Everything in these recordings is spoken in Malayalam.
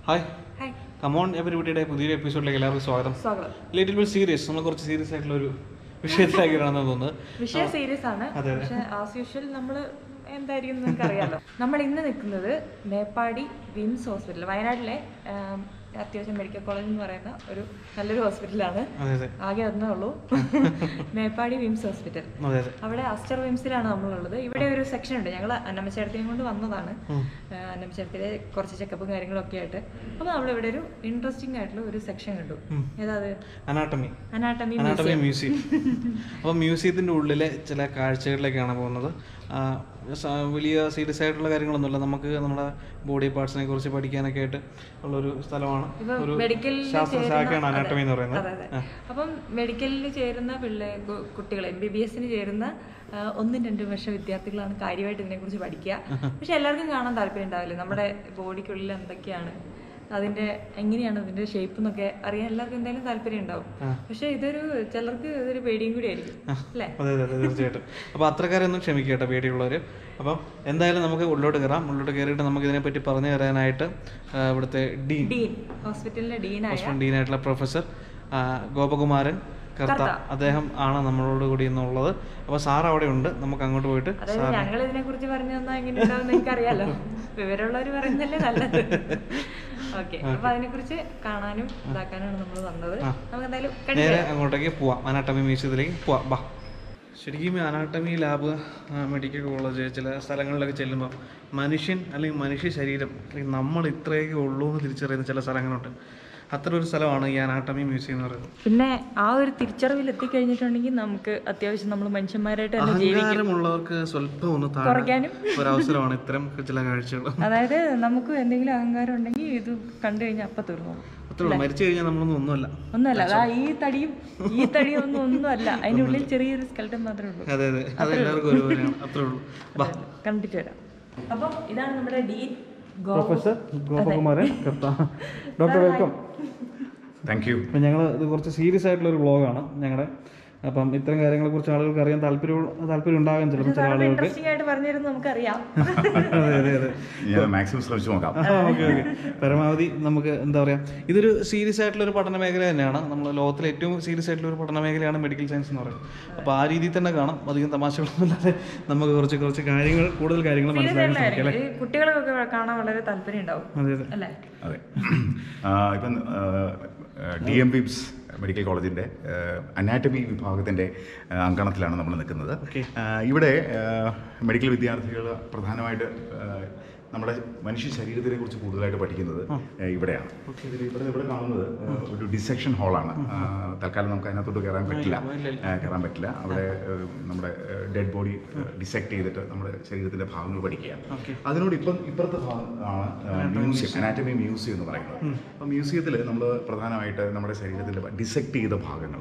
ഹായ് ഹായ് കമോൺ എവരിബിയുടെ പുതിയൊരു എപ്പിസോഡിലേക്ക് എല്ലാവർക്കും സ്വാഗതം സ്വാഗതം ലിറ്റിൽ ബിറ്റ് സീരിയസ് നമ്മൾ കുറച്ച് സീരിയസ് ആയിട്ടുള്ള ഒരു വിഷയത്തിലേക്കാണെന്ന് തോന്നുന്നത് വിഷയം സീരിയസ് ആണ് അതെ, അതെ. പക്ഷെ ആസ് യൂഷ്വൽ നമ്മൾ എന്തായിരിക്കും നിങ്ങൾക്ക് അറിയാലോ നമ്മൾ ഇന്ന് നിൽക്കുന്നത് മേപ്പാടി വിംസ് ഹോസ്പിറ്റൽ വയനാട്ടിലെ ആം, അത്യാവശ്യം മെഡിക്കൽ കോളേജ് എന്ന് പറയുന്ന ഒരു നല്ലൊരു ഹോസ്പിറ്റലാണ് അതെ അതെ ആകെ ഒന്നേ ഉള്ളൂ മേപ്പാടി വിംസ് ഹോസ്പിറ്റൽ അതെ അതെ അവിടെ അസ്റ്റർ വിംസിലാണ് നമ്മളുള്ളത് ഇവിടെ ഒരു സെക്ഷൻ ഉണ്ട് ഞങ്ങൾ അന്നമ്മച്ചേർത്തിനെ കൊണ്ട് വന്നതാണ് അന്നമ്മച്ചേർത്തിലെ കുറച്ച് ചെക്കപ്പും കാര്യങ്ങളൊക്കെ ആയിട്ട് അപ്പോൾ നമ്മളിവിടെ ഒരു ഇൻട്രസ്റ്റിംഗ് ആയിട്ടുള്ള ഒരു സെക്ഷൻ കണ്ടു ഏതാ അത് അനാട്ടമി അനാട്ടമി അനാട്ടമി മ്യൂസിയം അപ്പോൾ മ്യൂസിയത്തിൻ്റെ ഉള്ളിലെ ചില കാഴ്ചകളിലേക്കാണ് പോകുന്നത് ആ, സ- വലിയ സീരിയസ് ആയിട്ടുള്ള കാര്യങ്ങളൊന്നുമില്ല നമുക്ക് നമ്മുടെ ബോഡി പാർട്സിനെ കുറിച്ച് പഠിക്കാനൊക്കെ ആയിട്ട് ഉള്ളൊരു സ്ഥലമാണ് ഇപ്പം ഒരു മെഡിക്കലിൽ ശാസ്ത്ര ശാഖയാണ് അനാട്ടമി എന്ന് പറയുന്നത് അതെ അതെ അപ്പം മെഡിക്കലിന് ചേരുന്ന പിള്ളേ കു- കുട്ടികൾ എം ബി ബി എസിന് ചേരുന്ന ആ, ഒന്നും രണ്ടും വർഷ വിദ്യാർത്ഥികളാണ് കാര്യമായിട്ട് ഇതിനെക്കുറിച്ച് പഠിക്കുക പക്ഷെ എല്ലാവർക്കും കാണാൻ താല്പര്യം ഉണ്ടാവില്ല നമ്മുടെ ബോഡിക്കുള്ളിൽ എന്തൊക്കെയാണ് അതിന്റെ എങ്ങനെയാണ് അതിന്റെ ഷേപ്പ് എന്നൊക്കെ അറിയാൻ എല്ലാവർക്കും എന്തായാലും താല്പര്യം ഉണ്ടാവും പക്ഷെ ഇതൊരു ചിലർക്ക് ഇതൊരു പേടിയും കൂടി ആയിരിക്കും അല്ലേ അതെ അതെ അതെ തീർച്ചയായിട്ടും അപ്പോൾ അത്രക്കാരൊന്നും ക്ഷമിക്കുക കേട്ടോ പേടിയുള്ളവർ അപ്പം എന്തായാലും നമുക്ക് ഉള്ളോട്ട് കയറാം ഉള്ളോട്ട് കയറിയിട്ട് നമുക്ക് ഇതിനെപ്പറ്റി പറഞ്ഞു തരാനായിട്ട് ആ, ഇവിടുത്തെ ഡീൻ ഡീൻ ഹോസ്പിറ്റലിലെ ഡീനായ ഹോസ്പിറ്റൽ ഡീനായിട്ടുള്ള പ്രൊഫസർ ആ, ഗോപകുമാരൻ കർത്ത അദ്ദേഹം ആണ് നമ്മളോട് കൂടി എന്നുള്ളത് അപ്പോൾ സാർ അവിടെ ഉണ്ട് നമുക്ക് അങ്ങോട്ട് പോയിട്ട് അതായത് ഞങ്ങൾ ഇതിനെ കുറിച്ച് പറഞ്ഞു തന്നാൽ എങ്ങനെ ഉണ്ടാവും എനിക്ക് അറിയാലോ വിവരമുള്ളവർ പറയുന്നല്ലേ നല്ലത് ഓക്കെ അപ്പൊ അതിനെ കുറിച്ച് കാണാനും ഇതാക്കാനാണ് നമ്മൾ വന്നത് നമുക്ക് എന്തായാലും കണ്ടു നേരെ അങ്ങോട്ടേക്ക് പോവാം അനാട്ടമി മ്യൂസിയത്തിലേക്ക് പോവാം ബാ ശരിക്കും ഈ അനാട്ടമി ലാബ് മെഡിക്കൽ കോളേജ് ചില സ്ഥലങ്ങളിലൊക്കെ ചെല്ലുമ്പോൾ മനുഷ്യൻ അല്ലെങ്കിൽ മനുഷ്യ ശരീരം അല്ലെങ്കിൽ നമ്മൾ ഇത്രയൊക്കെ ഉള്ളൂ എന്ന് തിരിച്ചറിയുന്ന ചില സ്ഥലങ്ങളുണ്ട് അത്ര ഒരു സ്ഥലമാണ് ഈ അനാട്ടമി മ്യൂസിയം എന്ന് പറയുന്നത് പിന്നെ ആ ഒരു തിരിച്ചറിവിൽ എത്തിക്കഴിഞ്ഞിട്ടുണ്ടെങ്കിൽ നമുക്ക് അത്യാവശ്യം നമ്മൾ മനുഷ്യന്മാരായിട്ട് തന്നെ ജീവിക്കും അഹങ്കാരമുള്ളവർക്ക് സ്വല്പം ഒന്ന് താഴെ കുറയ്ക്കാനും ഒരവസരമാണ് ഇത്തരം ചില കാഴ്ചകൾ അതായത് നമുക്ക് എന്തെങ്കിലും അഹങ്കാരം ഉണ്ടെങ്കിൽ ഇത് കണ്ടു കഴിഞ്ഞാൽ അപ്പം തീർന്നു അത്രേ ഉള്ളൂ മരിച്ചു കഴിഞ്ഞാൽ നമ്മളൊന്നും ഒന്നുമല്ല ഒന്നുമല്ല അതാ ഈ തടിയും ഈ തടിയും ഒന്നും ഒന്നുമല്ല അതിൻ്റെ ഉള്ളിൽ ചെറിയൊരു സ്കെൽട്ടൻ മാത്രമേ ഉള്ളൂ അതെ അതെ അത് എല്ലാവർക്കും ഒരുപോലെയാണ് അത്രേ ഉള്ളൂ ബാ കണ്ടിട്ട് വരാം അപ്പം ഇതാണ് നമ്മുടെ ഡീൻ ഗോ professor Gopakumaran Kartha doctor welcome thank you അപ്പം ഞങ്ങൾ ഇത് കുറച്ച് സീരിയസ് ആയിട്ടുള്ള ഒരു വ്ളോഗാണ് ഞങ്ങളുടെ അപ്പം ഇത്തരം കാര്യങ്ങളെ കുറിച്ച് ആളുകൾക്ക് അറിയാൻ താല്പര്യം താല്പര്യം ഉണ്ടാകാൻ ചിലപ്പോൾ ചില ആളുകൾക്ക് ഇൻട്രസ്റ്റിംഗ് ആയിട്ട് പറഞ്ഞിരുന്നു നമുക്കറിയാം അതെ അതെ അതെ ഞാൻ മാക്സിമം ശ്രമിച്ചു നോക്കാം ഓക്കെ ഓക്കെ പരമാവധി നമുക്ക് എന്താ പറയുക ഇതൊരു സീരിയസ് ആയിട്ടുള്ള ഒരു പഠന മേഖല തന്നെയാണ് നമ്മൾ ലോകത്തിലെ ഏറ്റവും സീരിയസ് ആയിട്ടുള്ള ഒരു പഠന മേഖലയാണ് മെഡിക്കൽ സയൻസ് എന്ന് പറയുന്നത് അപ്പോൾ ആ രീതിയിൽ തന്നെ കാണാം അധികം തമാശകളൊന്നും ഇല്ലാതെ നമുക്ക് കുറച്ച് കുറച്ച് കാര്യങ്ങൾ കൂടുതൽ കാര്യങ്ങൾ മനസ്സിലാക്കാൻ ശ്രമിക്കാം അല്ലേ ഈ കുട്ടികൾക്കൊക്കെ കാണാൻ വളരെ താല്പര്യം ഉണ്ടാവും അതെ അതെ അല്ലേ അതെ ആ, ഇപ്പം ഡി എം ബിബ്സ് മെഡിക്കൽ കോളേജിൻ്റെ അനാറ്റമി വിഭാഗത്തിൻ്റെ ആ, അങ്കണത്തിലാണ് നമ്മൾ നിൽക്കുന്നത് ആ, ഇവിടെ ആ, മെഡിക്കൽ വിദ്യാർത്ഥികൾ പ്രധാനമായിട്ട് ആ, നമ്മുടെ മനുഷ്യ ശരീരത്തിനെ കുറിച്ച് കൂടുതലായിട്ട് പഠിക്കുന്നത് ആ, ഇവിടെയാണ് ഇതിൽ ഇവിടെ ഇവിടെ കാണുന്നത് ആ, ഒരു ഡിസെക്ഷൻ ഹാളാണ് തൽക്കാലം നമുക്ക് അതിനകത്തോട്ട് കയറാൻ പറ്റില്ല ആ, കയറാൻ പറ്റില്ല അവിടെ ആ, നമ്മുടെ ഡെഡ് ബോഡി ഡിസെക്ട് ചെയ്തിട്ട് നമ്മുടെ ശരീരത്തിൻ്റെ ഭാഗങ്ങൾ പഠിക്കുക അതിനോട് ഇപ്പം ഇപ്പുറത്തെ ഭാഗം ആണ് മ്യൂസിയം അനാറ്റമി മ്യൂസിയം എന്ന് പറയുന്നത് അപ്പം മ്യൂസിയത്തിൽ നമ്മൾ പ്രധാനമായിട്ട് നമ്മുടെ ശരീരത്തിൻ്റെ ഡിസെക്ട് ചെയ്ത ഭാഗങ്ങൾ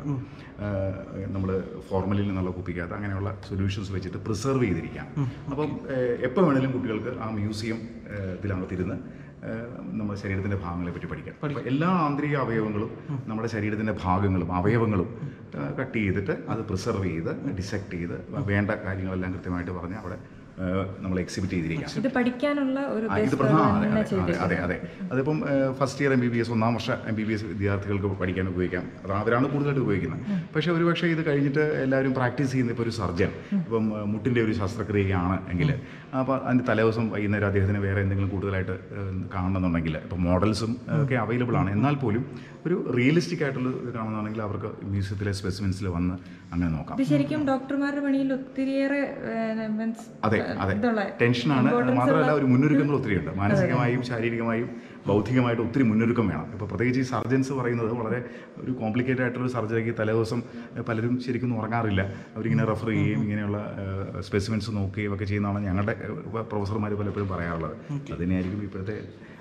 നമ്മൾ ഫോർമലിൽ നിന്നുള്ള കുപ്പിക്കകത്ത് അങ്ങനെയുള്ള സൊല്യൂഷൻസ് വെച്ചിട്ട് പ്രിസർവ് ചെയ്തിരിക്കാം അപ്പം എപ്പോൾ വേണേലും കുട്ടികൾക്ക് ആ മ്യൂസിയം ഇതിനകത്തിരുന്ന് ഏഹ്, നമ്മുടെ ശരീരത്തിൻ്റെ ഭാഗങ്ങളെ പറ്റി പഠിക്കാം അപ്പോൾ എല്ലാ ആന്തരിക അവയവങ്ങളും നമ്മുടെ ശരീരത്തിൻ്റെ ഭാഗങ്ങളും അവയവങ്ങളും ഏഹ്, കട്ട് ചെയ്തിട്ട് അത് പ്രിസർവ് ചെയ്ത് ഡിസെക്ട് ചെയ്ത് വേണ്ട കാര്യങ്ങളെല്ലാം കൃത്യമായിട്ട് പറഞ്ഞ് അവിടെ ഏഹ്, നമ്മൾ എക്സിബിറ്റ് ചെയ്തിരിക്കാം ഇത് പഠിക്കാനുള്ള ഒരു ആ, ഇത് പ്രധാന അതെ, അതെ, അതെ അതെ അതിപ്പം first year M B B S ഒന്നാം വർഷ എം ബി ബി എസ് വിദ്യാർത്ഥികൾക്ക് പഠിക്കാൻ ഉപയോഗിക്കാം അത് അവരാണ് കൂടുതലായിട്ട് ഉപയോഗിക്കുന്നത് പക്ഷേ ഒരുപക്ഷെ ഇത് കഴിഞ്ഞിട്ട് എല്ലാവരും പ്രാക്ടീസ് ചെയ്യുന്ന ഇപ്പോൾ ഒരു സർജൻ ഇപ്പം ഏഹ്, മുട്ടിൻ്റെ ഒരു ശസ്ത്രക്രിയയാണ് എങ്കിൽ അപ്പോൾ അതിൻ്റെ തലേദിവസം വൈകുന്നേരം അദ്ദേഹത്തിന് വേറെ എന്തെങ്കിലും കൂടുതലായിട്ട് ഏഹ്, കാണണമെന്നുണ്ടെങ്കിൽ ഇപ്പോൾ മോഡൽസും ഒക്കെ അവൈലബിൾ ആണ് എന്നാൽ പോലും ഒരു റിയലിസ്റ്റിക് ആയിട്ടുള്ള ഇത് കാണുന്നതാണെങ്കിൽ അവർക്ക് മ്യൂസിയത്തിലെ സ്പെസിമെൻസിൽ വന്ന് അങ്ങനെ നോക്കാം ഇത് ശരിക്കും ഡോക്ടർമാരുടെ പണിയിൽ ഒത്തിരിയേറെ ഏഹ്, means അതെ അതെ ഇതുള്ള ടെൻഷനാണ് മാത്രമല്ല ഒരു മുന്നൊരുക്കങ്ങൾ ഒത്തിരി ഉണ്ട് മാനസികമായും ശാരീരികമായും ഭൗതികമായിട്ട് ഒത്തിരി മുന്നൊരുക്കം വേണം ഇപ്പോൾ പ്രത്യേകിച്ച് ഈ സർജൻസ് പറയുന്നത് വളരെ ഒരു കോംപ്ലിക്കേറ്റഡ് ആയിട്ടുള്ള സർജറിക്ക് തലേദിവസം ഏഹ്, പലരും ശരിക്കും ഒന്നും ഉറങ്ങാറില്ല അവരിങ്ങനെ റെഫർ ചെയ്യുകയും ഇങ്ങനെയുള്ള സ്പെസിമെൻസ് നോക്കുകയും ഒക്കെ ചെയ്യുന്നതാണ് ഞങ്ങളുടെ പ്രൊഫസർമാർ പലപ്പോഴും പറയാറുള്ളത് അതിനെയായിരിക്കും ഇപ്പോഴത്തെ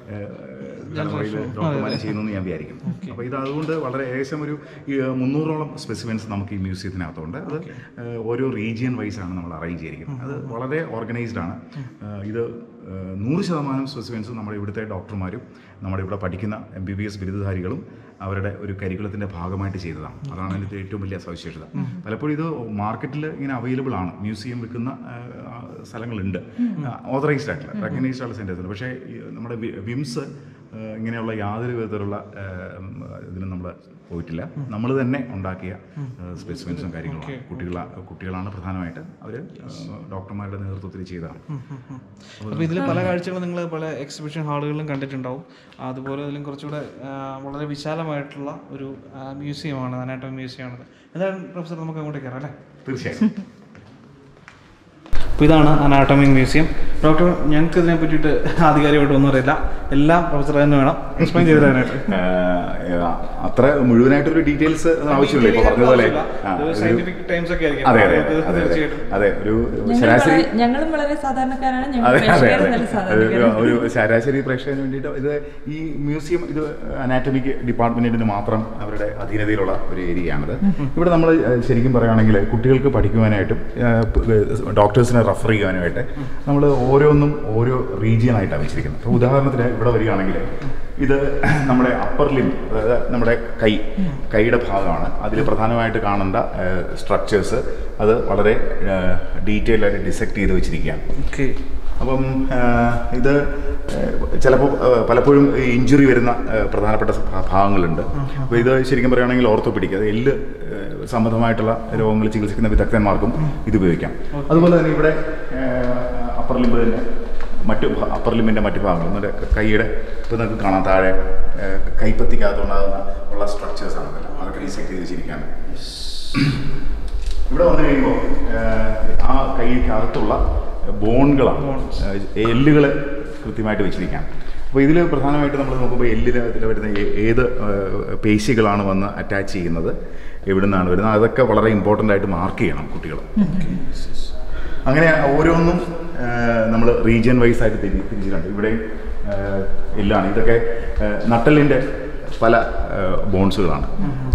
തലമുറയിൽ ഡോക്ടർമാർ ചെയ്യുന്നതെന്ന് ഞാൻ വിചാരിക്കും അപ്പോൾ ഇത് അതുകൊണ്ട് വളരെ ഏകദേശം ഒരു ഈ, മുന്നൂറോളം സ്പെസിമെൻസ് നമുക്ക് ഈ മ്യൂസിയത്തിനകത്തുണ്ട് അത് ഏഹ്, ഓരോ റീജിയൻ വൈസാണ് നമ്മൾ അറേഞ്ച് ചെയ്തിരിക്കുന്നത് അത് വളരെ ഓർഗനൈസ്ഡ് ആണ് ഏഹ്, ഇത് ഏഹ്, നൂറ് ശതമാനം സ്പെസിമെൻസും നമ്മുടെ ഇവിടുത്തെ ഡോക്ടർമാരും നമ്മുടെ ഇവിടെ പഠിക്കുന്ന എം ബി ബി എസ് ബിരുദധാരികളും അവരുടെ ഒരു കരിക്കുലത്തിൻ്റെ ഭാഗമായിട്ട് ചെയ്തതാണ് അതാണ് അതിൻ്റെ ഏറ്റവും വലിയ സവിശേഷത പലപ്പോഴും ഇത് മാർക്കറ്റിൽ ഇങ്ങനെ അവൈലബിൾ ആണ് മ്യൂസിയം വിൽക്കുന്ന ഏഹ്, ആ, സ്ഥലങ്ങളുണ്ട് ഓതറൈസ്ഡ് ആയിട്ടുള്ള റെക്കഗ്നൈസ്ഡ് ആയിട്ടുള്ള സെൻറ്റേഴ്സ് ഉണ്ട് പക്ഷേ ഈ നമ്മുടെ വി- വിംസ് ഏഹ്, ഇങ്ങനെയുള്ള യാതൊരു വിധത്തിലുള്ള ഏഹ്, ഇതിനും നമ്മൾ പോയിട്ടില്ല നമ്മൾ തന്നെ ഉണ്ടാക്കിയ സ്പെസിമെൻസും കാര്യങ്ങളും കുട്ടികള കുട്ടികളാണ് പ്രധാനമായിട്ട് അവർ ഡോക്ടർമാരുടെ നേതൃത്വത്തിൽ ചെയ്തതാണ് അപ്പോൾ ഇതിൽ പല കാഴ്ചകളും നിങ്ങൾ പല എക്സിബിഷൻ ഹാളുകളിലും കണ്ടിട്ടുണ്ടാവും അതുപോലെ ഇതിലും കുറച്ചുകൂടെ ആ, വളരെ വിശാലമായിട്ടുള്ള ഒരു മ്യൂസിയമാണ് അനാട്ടമി മ്യൂസിയമാണത് എന്തായാലും പ്രൊഫസർ നമുക്ക് അങ്ങോട്ട് കയറാം അല്ലേ തീർച്ചയായും അപ്പോൾ ഇതാണ് അനാട്ടമി മ്യൂസിയം ഡോക്ടർ ഞങ്ങൾക്ക് ഇതിനെ പറ്റിയിട്ട് ആധികാരികമായിട്ട് ഒന്നും അറിയില്ല എല്ലാം പ്രൊഫസർ തന്നെ വേണം എക്സ്പ്ലെയിൻ ചെയ്തു തരാനായിട്ട് ഏഹ്, അത്ര മുഴുവനായിട്ടൊരു ഡീറ്റെയിൽസ് പറഞ്ഞില്ല ഇപ്പോൾ പറഞ്ഞതുപോലെ ആ, ഒരു- സയന്റിഫിക് ടൈംസ് ഒക്കെ ആയിരിക്കും അതെ അതെ നമുക്ക് അതെ അതെ തീർച്ചയായിട്ടും അതെ ഒരു ഞങ്ങൾ ശരാശരി വളരെ- ഞങ്ങളും വളരെ സാധാരണക്കാരാണ് ഞങ്ങൾ അതെ അതെ പ്രേക്ഷകരും അതെ നല്ല ഒരു- സാധാരണക്കാരാണ് ഒരു ശരാശരി പ്രേക്ഷകന് വേണ്ടിയിട്ട് ഇത് ഈ മ്യൂസിയം ഇത് അനാറ്റമിക് ഡിപ്പാർട്ട്മെന്റിന് മാത്രം അവരുടെ അധീനതയിലുള്ള ഒരു ഏരിയയാണിത് ഇവിടെ നമ്മൾ ശരിക്കും പറയുകയാണെങ്കിൽ കുട്ടികൾക്ക് പഠിക്കുവാനായിട്ടും ഡോക്ടേഴ്സിനെ റെഫർ ചെയ്യുവാനുമായിട്ട് നമ്മൾ ഓരോന്നും ഓരോ റീജിയൻ ആയിട്ടാണ് വെച്ചിരിക്കുന്നത് ഇപ്പോൾ ഉദാഹരണത്തിന് ഇവിടെ വരികയാണെങ്കിൽ ഇത് നമ്മുടെ അപ്പർ ലിം അതായത് നമ്മുടെ കൈ കൈയുടെ ഭാഗമാണ് അതിൽ പ്രധാനമായിട്ട് കാണേണ്ട സ്ട്രക്ചേഴ്സ് അത് വളരെ ഡീറ്റെയിൽ ആയിട്ട് ഡിസെക്ട് ചെയ്ത് വെച്ചിരിക്കുകയാണ് ഓക്കെ അപ്പം ആ, ഇത് ചിലപ്പോൾ പലപ്പോഴും ഇഞ്ചുറി വരുന്ന ആ, പ്രധാനപ്പെട്ട ഭ- ഭാഗങ്ങളുണ്ട് അപ്പോൾ ഇത് ശരിക്കും പറയുകയാണെങ്കിൽ ഓർത്തോപിഡിക് അത് എല്ല് ആ, സംബന്ധമായിട്ടുള്ള രോഗങ്ങൾ ചികിത്സിക്കുന്ന വിദഗ്ധന്മാർക്കും ഇത് ഉപയോഗിക്കാം അതുപോലെ തന്നെ ഇവിടെ അപ്പർ ലിംബിൻ്റെ മറ്റു അപ്പർ ലിംബിൻ്റെ മറ്റു ഭാഗങ്ങൾ നമ്മുടെ കൈയുടെ ഇപ്പോൾ നിങ്ങൾക്ക് കാണാം താഴെ ആ, കൈപ്പത്തിക്കകത്തുണ്ടാകുന്ന ഉള്ള സ്ട്രക്ചേഴ്സാണ് ഇതെല്ലാം അതൊക്കെ ഡിസെക്ട് ചെയ്ത് വെച്ചിരിക്കുകയാണ് ഇവിടെ വന്നു കഴിയുമ്പോൾ ആ കൈക്കകത്തുള്ള ബോണുകളാണ് എല്ലുകൾ കൃത്യമായിട്ട് വെച്ചിരിക്കുകയാണ് അപ്പോൾ ഇതിൽ പ്രധാനമായിട്ട് നമ്മൾ നോക്കുമ്പോൾ എല്ലിൽ ഇതിൽ വരുന്ന ഏ- ഏത് ഏഹ്, പേശികളാണ് വന്ന് അറ്റാച്ച് ചെയ്യുന്നത് എവിടെ നിന്നാണ് വരുന്നത് അതൊക്കെ വളരെ ഇമ്പോർട്ടൻ്റ് ആയിട്ട് മാർക്ക് ചെയ്യണം കുട്ടികൾ അങ്ങനെ ഓരോന്നും നമ്മൾ റീജിയൻ വൈസ് ആയിട്ട് തിരി തിരിച്ചിട്ടുണ്ട് ഇവിടെ എല്ലാണ് ഇതൊക്കെ ഏഹ്, നട്ടലിൻ്റെ പല ബോൺസുകളാണ്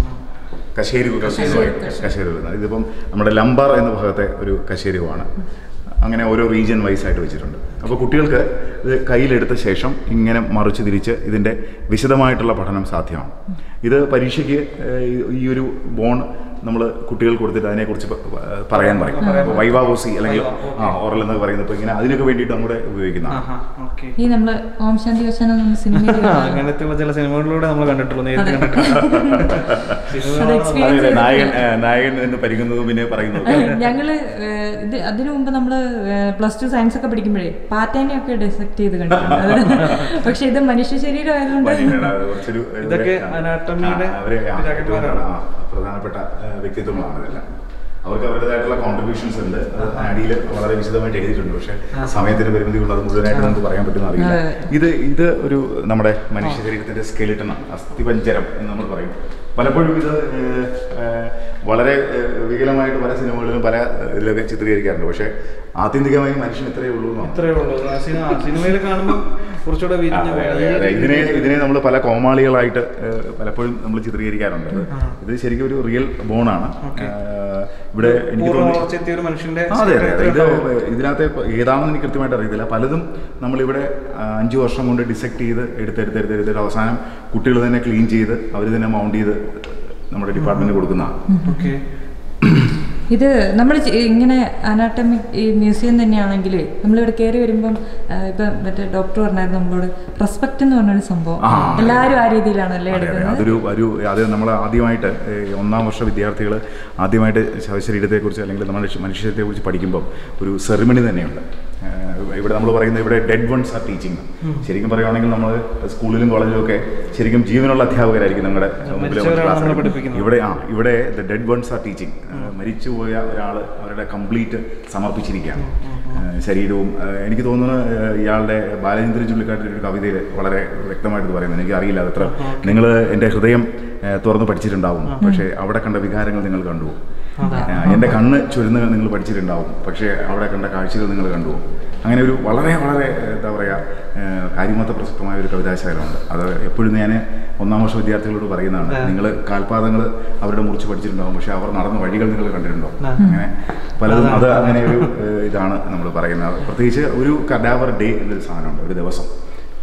കശേരുകൾ കശേരുകൾ ഇതിപ്പം നമ്മുടെ ലംബാർ എന്ന ഭാഗത്തെ ഒരു കശേരുവാണ് അങ്ങനെ ഓരോ റീജിയൻ വൈസ് ആയിട്ട് വെച്ചിട്ടുണ്ട് അപ്പോൾ കുട്ടികൾക്ക് ഇത് കയ്യിലെടുത്ത ശേഷം ഇങ്ങനെ മറിച്ച് തിരിച്ച് ഇതിൻ്റെ വിശദമായിട്ടുള്ള പഠനം സാധ്യമാണ് ഇത് പരീക്ഷയ്ക്ക് ഏഹ്, ഈ- ഈ ഒരു ബോൺ നമ്മൾ കുട്ടികൾ കൊടുത്തിട്ട് അതിനെക്കുറിച്ച് പ- പ- പറയാൻ പറയും അപ്പോൾ വൈവാവോസി അല്ലെങ്കിൽ ആ ഓറൽ എന്നൊക്കെ പറയുന്നത് ഇപ്പോൾ ഇങ്ങനെ അതിനൊക്കെ വേണ്ടിയിട്ട് നമ്മുടെ ഉപയോഗിക്കുന്നതാണ് ആഹാ ഓക്കെ ഈ നമ്മള് ഓം ശാന്തി വശാന നമ്മൾ സിനിമയിൽ അങ്ങനത്തെയുള്ള ചില സിനിമകളിലൂടെ നമ്മൾ കണ്ടിട്ടുള്ളൂ നേരിട്ട് അതെ. കണ്ടിട്ടില്ല അത് സിനിമ experience അതെ, അതെ, നായകൻ ചെയ്തിട്ടില്ല. ഏഹ്, നായകൻ എന്ന് പരിക്കുന്നതും പിന്നെ പറയുന്നതും ഞങ്ങള് ഏഹ്, ഇത് അതിനു മുമ്പ് നമ്മള് പ്ലസ് ടു സയൻസ് ഒക്കെ പഠിക്കുമ്പോഴേ പാറ്റേനെ ഒക്കെ ഡിസെക്ട് ചെയ്ത് കണ്ടിട്ടുണ്ട് പക്ഷെ ഇത് മനുഷ്യ ശരീരം ആയതുകൊണ്ട് മനുഷ്യനാണ്. അത് കുറച്ചൊരു ഒരു ഇതൊക്കെ ആ, anatomy-യുടെ ആ, അവരെ ആ, പിതാക്കന്മാരാണ്. ആ, പ്രധാനപ്പെട്ട ആ, വ്യക്തിത്വങ്ങളാണ് ഇതെല്ലാം അവർക്ക് അവരുടേതായിട്ടുള്ള കോൺട്രിബ്യൂഷൻസ് ഉണ്ട് അത് അടിയിൽ വളരെ വിശദമായിട്ട് എഴുതിയിട്ടുണ്ട് പക്ഷേ സമയത്തിന്റെ പരിമിതി കൊണ്ട് അത് മുഴുവനായിട്ട് നമുക്ക് പറയാൻ പറ്റുന്ന അറിയില്ല അതെ. ഇത് ഇത് ഒരു നമ്മുടെ മനുഷ്യ ശരീരത്തിന്റെ സ്കെലിട്ടനാണ് അസ്ഥിപഞ്ചരം എന്ന് നമ്മൾ പറയും പലപ്പോഴും ഇത് ഏഹ്, ഏഹ്, വളരെ ഏഹ്, വികലമായിട്ട് പല സിനിമകളിലും പല ഏഹ്, ഇതിലൊക്കെ ചിത്രീകരിക്കാറുണ്ട് പക്ഷേ ആത്യന്തികമായി മനുഷ്യൻ ഇത്രയേ ഉള്ളൂ എന്നാണ് ഇത്രയേ ഉള്ളൂ ആ സിനിമ സിനിമയിൽ കാണുമ്പോൾ കുറച്ചുകൂടെ ആ, വിരിഞ്ഞ അതെ, അതെ, അതെ. ഇതിനെ ഇതിനെ നമ്മൾ പല കോമാളികളായിട്ട് ഏഹ്, പലപ്പോഴും നമ്മൾ ചിത്രീകരിക്കാറുണ്ട് ഇത് ശരിക്കും ഒരു റിയൽ ബോണാണ് ഇവിടെ എനിക്ക് പൂർണ്ണ തോന്നുന്നു വളർച്ചയെത്തിയ ഒരു മനുഷ്യന്റെ ആ, അതെ അതെ അതെ ഇത് ഇതിനകത്തെ ഏതാണെന്ന് എനിക്ക് കൃത്യമായിട്ട് അറിയത്തില്ല പലതും നമ്മളിവിടെ ആ, അഞ്ച് വർഷം കൊണ്ട് ഡിസെക്ട് ചെയ്ത് എടുത്തെടുത്ത് എടുത്തെടുത്ത് അവസാനം കുട്ടികൾ തന്നെ ക്ലീൻ ചെയ്ത് അവർ തന്നെ മൗണ്ട് ചെയ്ത് നമ്മുടെ ഡിപ്പാർട്ട്മെന്റ് കൊടുക്കുന്നതാണ് ഓക്കെ ഇത് നമ്മൾ ഇങ്ങനെ അനാട്ടമിക് ഈ മ്യൂസിയം തന്നെയാണെങ്കിൽ നമ്മളിവിടെ കയറി വരുമ്പം ആ, ഇപ്പം മറ്റേ ഡോക്ടർ പറഞ്ഞായിരുന്നു നമ്മളോട് റെസ്പെക്ട് എന്ന് പറഞ്ഞൊരു സംഭവം ആ. എല്ലാവരും ആ രീതിയിലാണല്ലേ അതെ, അതെ. എടുക്കുന്നത് അതൊരു ഒരു അത് നമ്മൾ ആദ്യമായിട്ട് ഈ ഒന്നാം വർഷ വിദ്യാർത്ഥികൾ ആദ്യമായിട്ട് ശവശരീരത്തെക്കുറിച്ച് അല്ലെങ്കിൽ നമ്മുടെ മനുഷ്യത്തെക്കുറിച്ച് പഠിക്കുമ്പോൾ ഒരു സെറിമണി തന്നെയുണ്ട് ഏഹ് ഇവിടെ നമ്മൾ പറയുന്നത് ഇവിടെ ഡെഡ് വൺസ് ആർ ടീച്ചിങ് ശരിക്കും പറയുവാണെങ്കിൽ നമ്മൾ സ്കൂളിലും കോളേജിലും ഒക്കെ ശരിക്കും ജീവനുള്ള അധ്യാപകരായിരിക്കും നമ്മുടെ മുമ്പിൽ വന്ന് മരിച്ചവരാണ് ക്ലാസ് നമ്മളെ എടുക്കുന്നത്. പഠിപ്പിക്കുന്നത്. ഇവിടെ ആ ഇവിടെ the dead ones are teaching മരിച്ചുപോയ ഒരാൾ അവരുടെ കംപ്ലീറ്റ് സമർപ്പിച്ചിരിക്കുകയാണ് ഏഹ് ശരീരവും ഏഹ് എനിക്ക് തോന്നുന്നു ഏഹ് ഇയാളുടെ ബാലചന്ദ്ര ചുള്ളിക്കാട്ടിൻ്റെ ഒരു കവിതയിൽ വളരെ വ്യക്തമായിട്ട് ഇത് പറയുന്നത് എനിക്ക് അറിയില്ല അത്ര നിങ്ങൾ എൻ്റെ ഹൃദയം ഏഹ് തുറന്ന് പഠിച്ചിട്ടുണ്ടാവും പക്ഷേ അവിടെ കണ്ട വികാരങ്ങൾ നിങ്ങൾ കണ്ടു ഏഹ് എൻ്റെ കണ്ണ് ചുരുന്ന് നിങ്ങൾ പഠിച്ചിട്ടുണ്ടാവും പക്ഷേ അവിടെ കണ്ട കാഴ്ചകൾ നിങ്ങൾ കണ്ടു അങ്ങനെ ഒരു വളരെ വളരെ ഏഹ് എന്താ പറയുക ഏഹ് കാര്യമത്ത പ്രസക്തമായ ഒരു കവിതാശാലമുണ്ട് അത് എപ്പോഴും ഞാൻ ഒന്നാം വർഷ വിദ്യാർത്ഥികളോട് പറയുന്നതാണ് നിങ്ങൾ കാൽപാദങ്ങൾ അവരുടെ മുറിച്ച് പഠിച്ചിട്ടുണ്ടാവും പക്ഷേ അവർ നടന്ന വഴികൾ നിങ്ങൾ കണ്ടിട്ടുണ്ടോ ആ. അങ്ങനെ പലതും അത് അങ്ങനെ ഒരു ഏഹ് ഇതാണ് നമ്മൾ പറയുന്നത് പ്രത്യേകിച്ച് ഒരു കഡാവർ ഡേ എന്നൊരു സാധനമുണ്ട് ഒരു ദിവസം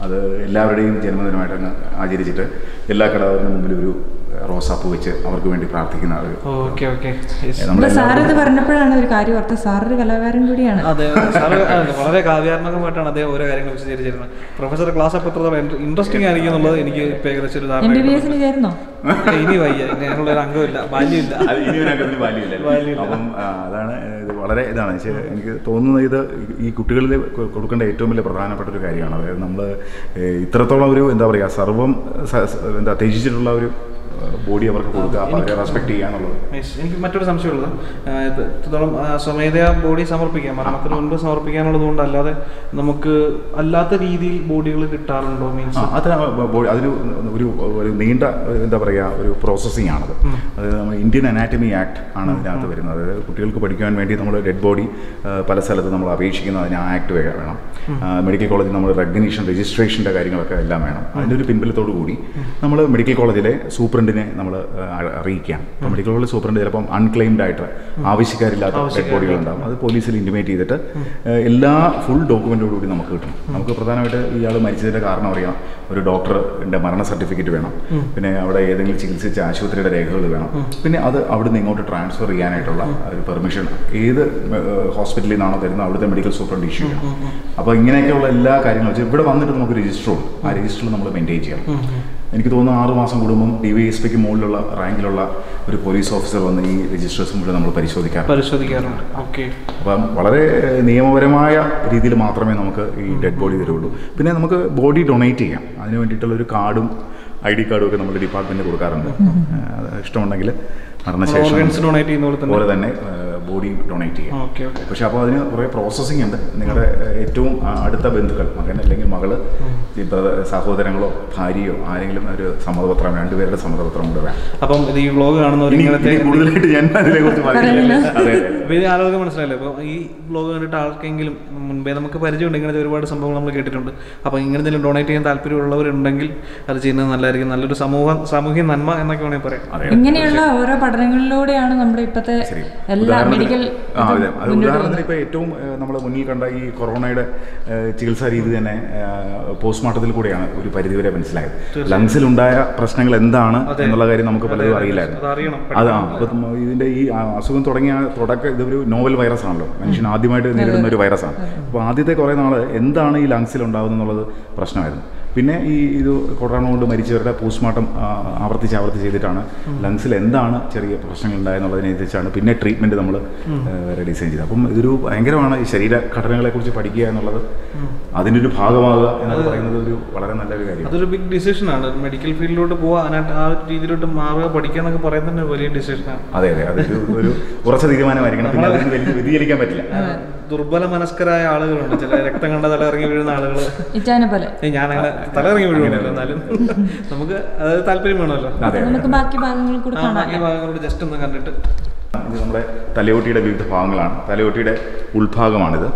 അത് എല്ലാവരുടെയും ജന്മദിനമായിട്ട് അങ്ങ് ആചരിച്ചിട്ട് എല്ലാ കടകളിലും മുമ്പിൽ ഒരു റോസാപ്പൂ വെച്ച് അവർക്ക് വേണ്ടി പ്രാർത്ഥിക്കുന്ന ഒരു ഓക്കെ ഓക്കെ അല്ല സാർ ഇത് പറഞ്ഞപ്പോഴാണ് ഒരു കാര്യം ഓർത്തത് സാർ ഒരു കലാകാരൻ കൂടിയാണ് അതെ സാറ് അതെ, വളരെ കാവ്യാത്മകമായിട്ടാണ് അദ്ദേഹം ഓരോ കാര്യങ്ങൾ വിശദീകരിച്ചിരുന്നത് പ്രൊഫസർ ക്ലാസ് അപ്പോൾ എത്രത്തോളം ഇൻട്രസ്റ്റിംഗ് ആയിരിക്കും എന്നുള്ളത് എനിക്ക് ഇപ്പം ഏകദേശം ഒരു എം ബി ബി ധാരണ എസിന് ചേർന്നോ ഇനി വയ്യ ഞങ്ങളുടെ ഒരു അംഗമില്ല ബാല്യമില്ല അത് ഇനി ഒരു അംഗത്തിന് ബാല്യമില്ല അപ്പം ആ, അതാണ് ഇത് വളരെ ഇതാണ് പക്ഷേ എനിക്ക് തോന്നുന്നത് ഇത് ഈ കുട്ടികളിൽ കൊ- കൊടുക്കേണ്ട ഏറ്റവും വലിയ പ്രധാനപ്പെട്ട ഒരു കാര്യമാണ് അതായത് നമ്മൾ ഇത്രത്തോളം ഒരു എന്താ പറയുക സർവം സ- സ- എന്താ ത്യജിച്ചിട്ടുള്ള ഒരു ബോഡി അവർക്ക് കൊടുക്കുക അപ്പോൾ അവരെ റെസ്പെക്ട് ചെയ്യുക എന്നുള്ളത് Yes. എനിക്ക് മറ്റൊരു സംശയമുള്ളത് ആ, ഇത് ഇത്രത്തോളം ആ, സ്വമേധയാ ബോഡി സമർപ്പിക്കാം മരണത്തിന് മുൻപ് സമർപ്പിക്കാനുള്ളത് കൊണ്ട് അല്ലാതെ നമുക്ക് അല്ലാത്ത രീതിയിൽ ബോഡികൾ കിട്ടാറുണ്ടോ ആ മീൻസ് അത് ബോഡി അതിന് ഒരു ഒരു നീണ്ട ഒരു എന്താ പറയുക ഒരു പ്രോസസ്സിംഗ് ആണത് അത് നമ്മൾ ഇന്ത്യൻ അനാറ്റമി ആക്ട് ആണ് ഇതിനകത്ത് വരുന്നത് അതായത് കുട്ടികൾക്ക് പഠിക്കാൻ വേണ്ടി നമ്മൾ ഡെഡ് ബോഡി പല സ്ഥലത്ത് നമ്മൾ അപേക്ഷിക്കുന്ന അതിന് ആ ആക്ട് വേണം മെഡിക്കൽ കോളേജിൽ നമ്മൾ റെക്കഗ്നീഷൻ രജിസ്ട്രേഷൻ്റെ കാര്യങ്ങളൊക്കെ എല്ലാം വേണം അതിൻ്റെ ഒരു പിൻബലത്തോടു കൂടി നമ്മൾ മെഡിക്കൽ കോളേജിലെ സൂപ്രണ്ടിനെ നമ്മൾ അറിയിക്കാം അപ്പോൾ മെഡിക്കൽ കോളേജ് സൂപ്രണ്ട് ചിലപ്പം അൺക്ലെയിംഡ് ആയിട്ട് ആവശ്യക്കാരില്ലാത്ത ഡെഡ് ബോഡികൾ ഉണ്ടാകും അത് പോലീസിൽ ഇൻറ്റിമേറ്റ് ചെയ്തിട്ട് ഏഹ്, എല്ലാ ഫുൾ ഡോക്യുമെൻറ്റോടുകൂടി നമുക്ക് കിട്ടും നമുക്ക് പ്രധാനമായിട്ട് ഇയാൾ മരിച്ചതിൻ്റെ കാരണം അറിയാം ഒരു ഡോക്ടറിൻ്റെ മരണ സർട്ടിഫിക്കറ്റ് വേണം പിന്നെ അവിടെ ഏതെങ്കിലും ചികിത്സിച്ച ആശുപത്രിയുടെ രേഖകൾ വേണം പിന്നെ അത് അവിടെ നിന്ന് ഇങ്ങോട്ട് ട്രാൻസ്ഫർ ചെയ്യാനായിട്ടുള്ള ഒരു പെർമിഷൻ ഏത് ഏഹ്, ഹോസ്പിറ്റലിൽ നിന്നാണോ തരുന്നത് അവിടുത്തെ മെഡിക്കൽ സൂപ്രണ്ട് ഇഷ്യൂ ചെയ്യണം അപ്പോൾ ഇങ്ങനെയൊക്കെയുള്ള എല്ലാ കാര്യങ്ങളും വെച്ചാൽ ഇവിടെ വന്നിട്ട് നമുക്ക് രജിസ്റ്റർ ഉണ്ട് ആ രജിസ്റ്ററിൽ നമ്മൾ മെയിൻറ്റെയിൻ ചെയ്യണം എനിക്ക് തോന്നുന്നു ആറ് മാസം കൂടുമ്പം ഡി വൈ എസ് പിക്ക് മുകളിലുള്ള റാങ്കിലുള്ള ഒരു പോലീസ് ഓഫീസർ വന്ന് ഈ രജിസ്റ്റേഴ്സ് മുഴുവൻ നമ്മൾ പരിശോധിക്കാറുണ്ട് പരിശോധിക്കാറുണ്ട് ഓക്കെ അപ്പം വളരെ നിയമപരമായ രീതിയിൽ മാത്രമേ നമുക്ക് ഈ ഡെഡ് ബോഡി തരുള്ളൂ പിന്നെ നമുക്ക് ബോഡി ഡൊണേറ്റ് ചെയ്യാം അതിന് വേണ്ടിയിട്ടുള്ള ഒരു കാർഡും ഐ ഡി കാർഡും ഒക്കെ നമ്മുടെ ഡിപ്പാർട്ട്മെൻറ്റ് കൊടുക്കാറുണ്ട് അത് ഇഷ്ടമുണ്ടെങ്കിൽ മരണശേഷം ഓർഗൻസ് ഡൊണേറ്റ് ചെയ്യുന്ന പോലെ തന്നെ പോലെ തന്നെ ബോഡി ഡൊണേറ്റ് ചെയ്യാം ഓക്കെ ഓക്കെ പക്ഷെ അപ്പോൾ അതിന് കുറേ പ്രോസസ്സിംഗ് ഉണ്ട് നിങ്ങളുടെ ഏറ്റവും ആ, അടുത്ത ബന്ധുക്കൾ മകൻ അല്ലെങ്കിൽ മകള് ഈ ബ്രദ- സഹോദരങ്ങളോ ഭാര്യയോ ആരെങ്കിലും ഒരു സമ്മതപത്രം രണ്ടുപേരുടെ സമ്മതപത്രം കൂടെ വേണം അപ്പം ഇത് ഈ വ്ലോഗ് കാണുന്നവർ ഇനി ഇങ്ങനത്തെ ഇനി കൂടുതലായിട്ട് ഞാൻ അതിനെ കുറിച്ച് പറയുന്നില്ല അതെ അതെ അപ്പോൾ ഇത് ആളുകൾക്ക് മനസ്സിലായില്ലേ അപ്പോൾ ഈ ബ്ലോഗ് കണ്ടിട്ട് ആർക്കെങ്കിലും മുൻപേ നമുക്ക് പരിചയമുണ്ട് ഇങ്ങനത്തെ ഒരുപാട് സംഭവങ്ങൾ നമ്മൾ കേട്ടിട്ടുണ്ട് അപ്പോൾ ഇങ്ങനെ എന്തെങ്കിലും ഡൊണേറ്റ് ചെയ്യാൻ താല്പര്യമുള്ളവരുണ്ടെങ്കിൽ അത് ചെയ്യുന്നത് നല്ലതായിരിക്കും നല്ലൊരു സമൂഹ സാമൂഹ്യ നന്മ എന്നൊക്കെ വേണമെങ്കിൽ പറയാം അതെ ഇങ്ങനെയുള്ള ഓരോ പഠനങ്ങളിലൂടെയാണ് നമ്മുടെ ഇപ്പോഴത്തെ ശരി എല്ലാ ഉദാഹരണത്തിന്- മെഡിക്കൽ ആ അതെ അത് ഉദാഹരണത്തിന് ഇപ്പോൾ ഏറ്റവും നമ്മൾ മുന്നിൽ കണ്ട ഈ കൊറോണയുടെ ഏഹ്, ചികിത്സാ രീതി തന്നെ പോസ്റ്റ്മോർട്ടത്തിൽ കൂടെയാണ് ഒരു പരിധിവരെ മനസ്സിലായത് ലങ്സിലുണ്ടായ പ്രശ്നങ്ങൾ എന്താണ് എന്നുള്ള കാര്യം നമുക്ക് പലതും അറിയില്ലായിരുന്നു അത് അറിയണം അതാ അപ്പം ഇതിന്റെ ഈ ആ, അസുഖം തുടങ്ങിയ തുടക്കം ഇതൊരു നോവൽ വൈറസ് ആണല്ലോ മനുഷ്യൻ ആദ്യമായിട്ട് നേരിടുന്ന ഒരു വൈറസാണ് അപ്പോൾ ആദ്യത്തെ കുറേ നാൾ എന്താണ് ഈ ലങ്സിൽ ഉണ്ടാകുന്നത് എന്നുള്ളത് പ്രശ്നമായിരുന്നു പിന്നെ ഈ ഇത് കൊറോണ കൊണ്ട് മരിച്ചവരുടെ പോസ്റ്റ്മോർട്ടം ആ, ആവർത്തിച്ച് ആവർത്തിച്ച് ചെയ്തിട്ടാണ് ലങ്സിൽ എന്താണ് ചെറിയ പ്രശ്നങ്ങൾ ഉണ്ടായെന്നുള്ളതിനനുസരിച്ചാണ് പിന്നെ ട്രീറ്റ്മെൻറ്റ് നമ്മൾ ഡിസൈൻ ചെയ്തത് അപ്പം ഇതൊരു ഭയങ്കരമാണ് ഈ ശരീരഘടനകളെക്കുറിച്ച് പഠിക്കുക എന്നുള്ളത് അതിൻ്റെ ഒരു ഭാഗമാകുക എന്ന് പറയുന്നത് ഒരു വളരെ നല്ലൊരു കാര്യമാണ് അതൊരു ബിഗ് ഡിസിഷനാണ് മെഡിക്കൽ ഫീൽഡിലോട്ട് പോവുക അതിനകത്ത് ആ രീതിയിലോട്ട് മാറുക പഠിക്കുക എന്നൊക്കെ പറയുന്നത് തന്നെ വലിയ ഡിസിഷനാണ് അതെ അതെ അതൊരു ഒരു ഉറച്ച തീരുമാനമായിരിക്കണം പിന്നെ അതിന് വലിയ വ്യതിചലിക്കാൻ പറ്റില്ല ദുർബല മനസ്കരായ ആളുകളുണ്ട് ചില രക്തം കണ്ട തല ഇറങ്ങി വീഴുന്ന ആളുകൾ ഇറ്റാനെ പോലെ ഞാൻ അങ്ങനെ തല ഇറങ്ങി വീഴുമല്ലോ എന്നാലും നമുക്ക് അതായത് താല്പര്യം വേണമല്ലോ അതെ നമുക്ക് ബാക്കി ഭാഗങ്ങൾ കൂടി ആ കാണാം ബാക്കി ഭാഗങ്ങളോട് ജസ്റ്റ് ഒന്ന് കണ്ടിട്ട് ഇത് നമ്മുടെ തലയോട്ടിയുടെ വിവിധ ഭാഗങ്ങളാണ് തലയോട്ടിയുടെ ഉൾഭാഗമാണിത്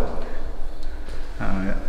ആ,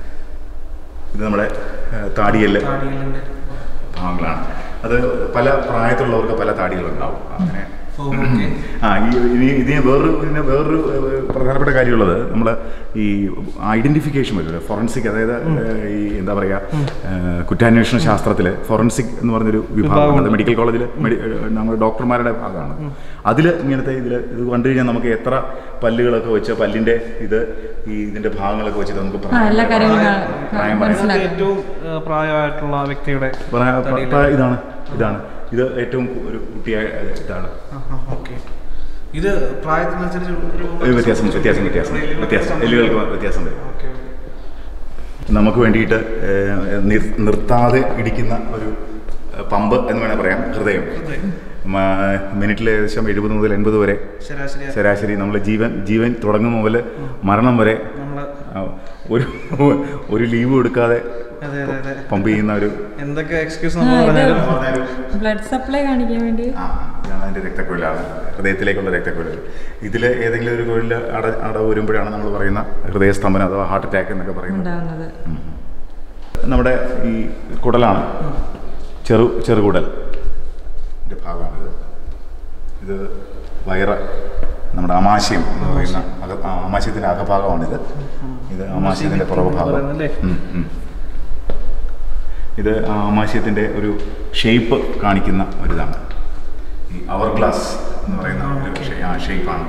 ഇത് നമ്മുടെ ആ, താടിയല് താടിയെല്ലിന്റെ ഭാഗങ്ങളാണ് അത് പല പ്രായത്തിലുള്ളവർക്ക് പല താടികളുണ്ടാവും അങ്ങനെ ഓക്കെ ആ ഈ ഇനി ഇതിന് വേറൊരു ഇതിന് വേറൊരു ഏഹ്, പ്രധാനപ്പെട്ട കാര്യമുള്ളത് നമ്മൾ ഈ ഐഡന്റിഫിക്കേഷൻ വരും ഫോറൻസിക് അതായത് ഏഹ്, ഈ എന്താ പറയുക കുറ്റാന്വേഷണ ശാസ്ത്രത്തിൽ ഫോറൻസിക് എന്ന് പറഞ്ഞൊരു വിഭാഗമുണ്ട് മെഡിക്കൽ കോളേജിൽ നമ്മുടെ ഡോക്ടർമാരുടെ ഭാഗമാണ് അതിൽ ഇങ്ങനത്തെ ഇതിൽ ഇത് കണ്ടു കഴിഞ്ഞാൽ നമുക്ക് എത്ര പല്ലുകളൊക്കെ വെച്ച് പല്ലിൻ്റെ ഇത് ഈ ഇതിൻ്റെ ഭാഗങ്ങളൊക്കെ വെച്ചിട്ട് നമുക്ക് ആ എല്ലാ കാര്യങ്ങളും പ്രായം പറയാം മനസ്സിലാക്കാം ഏറ്റവും ആ, പ്രായമായിട്ടുള്ള ആ വ്യക്തിയുടെ പറയാ- പ- പ- ഇതാണ് ഇതാണ് ഇത് ഏറ്റവും ഒരു കുട്ടിയായ ഇതാണ് ഓക്കെ ഇത് പ്രായത്തിനനുസരിച്ച് ഒരു ഒരു വ്യത്യാസം വ്യത്യാസം വ്യത്യാസം വ്യത്യാസം എല്ലുകൾക്ക് വ്യത്യാസം വരും ഓക്കെ നമുക്ക് വേണ്ടിയിട്ട് ഏഹ്, നിർ- നിർത്താതെ ഇടിക്കുന്ന ഒരു ഏഹ്, പമ്പ് എന്ന് വേണേൽ പറയാം ഹൃദയം മ- മിനിറ്റിൽ ഏകദേശം എഴുപത് മുതൽ എൺപത് വരെ ശരാശരി ശരാശരി നമ്മൾ ജീവൻ ജീവൻ തുടങ്ങുന്ന മുതൽ മരണം വരെ നമ്മള് ആ, ഒരു ഒരു ലീവ് എടുക്കാതെ അതെ അതെ അതെ പമ്പ് ചെയ്യുന്ന ഒരു എന്തൊക്കെ എക്സ്ക്യൂസ് നമ്മൾ പറഞ്ഞാലും ബ്ലഡ് സപ്ലൈ കാണിക്കാൻ വേണ്ടി ആ ഇതാണ് അതിൻ്റെ രക്തക്കുഴലാണ് ഹൃദയത്തിലേക്കുള്ള രക്തക്കുഴൽ ഇതിൽ ഏതെങ്കിലും ഒരു കുഴലിൽ അട അടവ് വരുമ്പോഴാണ് നമ്മൾ പറയുന്ന ഹൃദയസ്തംഭനം അഥവാ ഹാർട്ട് അറ്റാക്ക് എന്നൊക്കെ പറയുന്നത് ഉണ്ടാവുന്നത് നമ്മുടെ ഈ കുടലാണ് ചെറു ചെറുകുടൽ ഇതിൻ്റെ ഭാഗമാണിത് ഇത് വയറ് നമ്മുടെ ആമാശയം എന്ന് പറയുന്ന അക ആ, ആമാശയത്തിൻ്റെ അകഭാഗമാണിത് ഇത് ആമാശയത്തിൻ്റെ പുറകു ഭാഗം പറയുന്നല്ലേ? ഉം, ഉം. ഇത് ആമാശയത്തിൻ്റെ ഒരു ഷേപ്പ് കാണിക്കുന്ന ഒരിതാണ് ഈ അവർ ഗ്ലാസ് എന്ന് പറയുന്ന ഒരു ഷേ- ആ ഷേപ്പാണ്